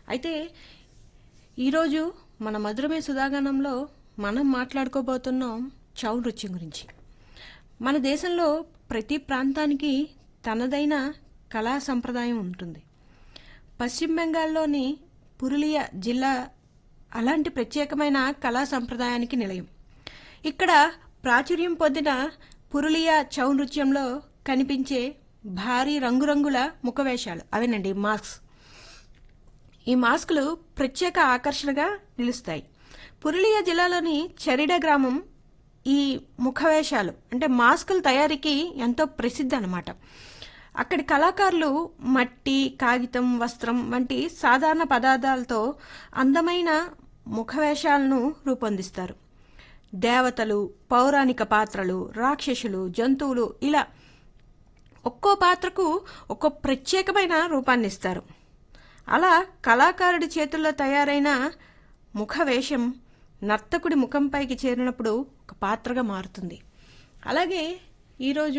అయితే ఈరోజు మన మధురమే సుధాగణంలో మనం మాట్లాడుకోబోతున్నాం చౌ నృత్యం గురించి మన దేశంలో ప్రతి ప్రాంతానికి తనదైన కళా సంప్రదాయం ఉంటుంది పశ్చిమ బెంగాల్లోని పురులియా జిల్లా అలాంటి ప్రత్యేకమైన కళా సంప్రదాయానికి నిలయం ఇక్కడ ప్రాచుర్యం పొందిన పురులియా చౌ నృత్యంలో కనిపించే భారీ రంగురంగుల ముఖవేషాలు అవేనండి మాస్క్స్ ఈ మాస్కులు ప్రత్యేక ఆకర్షణగా నిలుస్తాయి పురులియా జిల్లాలోని చరిడ గ్రామం ఈ ముఖవేషాలు అంటే మాస్కుల తయారీకి ఎంతో ప్రసిద్ధి అనమాట అక్కడి కళాకారులు మట్టి కాగితం వస్త్రం వంటి సాధారణ పదార్థాలతో అందమైన ముఖవేషాలను రూపొందిస్తారు దేవతలు పౌరాణిక పాత్రలు రాక్షసులు జంతువులు ఇలా ఒక్కో పాత్రకు ఒక్కో ప్రత్యేకమైన రూపాన్ని ఇస్తారు అలా కళాకారుడి చేతుల్లో తయారైన ముఖవేషం నర్తకుడి ముఖంపైకి చేరినప్పుడు ఒక పాత్రగా మారుతుంది అలాగే ఈరోజు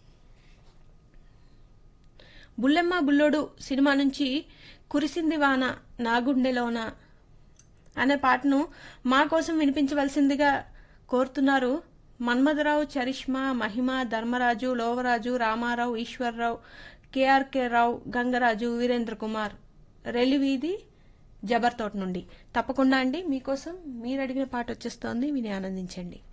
బుల్లెమ్మ బుల్లోడు సినిమా నుంచి కురిసింది వాన నా గుండెలోన అనే పాటను మా కోసం వినిపించవలసిందిగా కోరుతున్నారు మన్మథరావు చరిష్మా మహిమ ధర్మరాజు లోవరాజు రామారావు ఈశ్వర్రావు కేఆర్కే రావు గంగరాజు వీరేంద్ర కుమార్ రెలివీధి జబర్తోట నుండి తప్పకుండా అండి మీకోసం మీరు అడిగిన పాట వచ్చేస్తోంది విని ఆనందించండి